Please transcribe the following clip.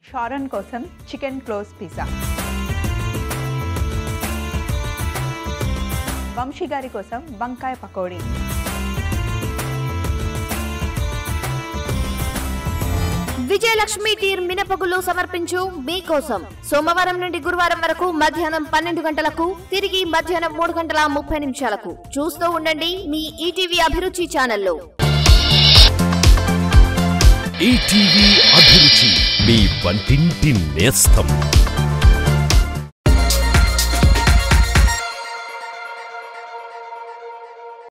Sharon కోసం chicken close pizza Vamsi గారి కోసం వంకాయ పకోడీ విజయలక్ష్మి టీర్ మినపగులు సమర్పించు మీకోసం సోమవారం నుండి గురువారం వరకు మధ్యాహ్నం పన్నెండు గంటలకు తిరిగి మధ్యాహ్నం మూడు గంటల ముప్పై నిమిషాలకు చూస్తూ ఉండండి మీ ఈటీవీ అభిరుచి ఛానల్లో ఈటీవీ అభిరుచి మీ వంటింటి నేస్తం